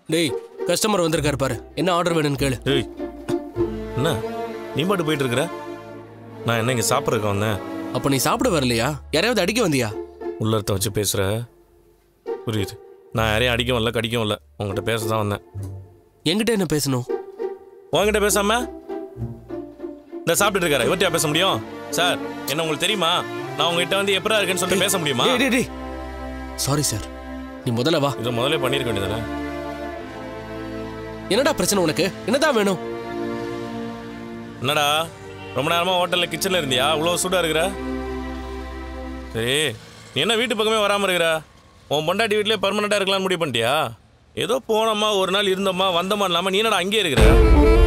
டேய் கஸ்டமர் வந்திருக்காரு பாரு என்ன ஆர்டர் வேணும்னு கேளு ஏய் என்ன நீ பாட்டு போயிட்டு இருக்கிற நான் என்ன இங்கே சாப்பிட்றதுக்கு வந்தேன் அப்ப நீ சாப்பிட வரலையா யாரையாவது அடிக்க வந்தியா உள்ளர்த்த வச்சு பேசுகிற புரியுது நான் யாரையும் அடிக்கவும் இல்லை கடிக்கவும் இல்லை உங்ககிட்ட பேச தான் வந்தேன் என்கிட்ட என்ன பேசணும் உங்ககிட்ட பேசாம இந்த சாப்பிட்டுட்டு இருக்காரு இவர்த்தியா பேச முடியும் சார் என்ன உங்களுக்கு தெரியுமா நான் உங்ககிட்ட வந்து எப்படா இருக்கேன்னு சொல்லிட்டு பேச முடியுமா டேய் டேய் டேய் சாரி சார் நீ முதல்ல வா இதை முதல்ல பண்ணியிருக்க வேண்டியதானே என்னடா பிரச்சனை உனக்கு என்னதான் வேணும் என்னடா ரொம்ப நேரமா ஹோட்டல்ல கிச்சன்ல இருந்தியா இவ்வளோ சூடா இருக்கிற சரி நீ என்ன வீட்டு பக்கமே வராம இருக்கிற உன் பொண்டாட்டி வீட்லயே பர்மனெண்டா இருக்கலாம்னு முடிவு பண்ணிட்டியா ஏதோ போனோமா ஒரு நாள் இருந்தோமா வந்தோமா இல்லாம நீ என்னடா அங்கேயே இருக்கிற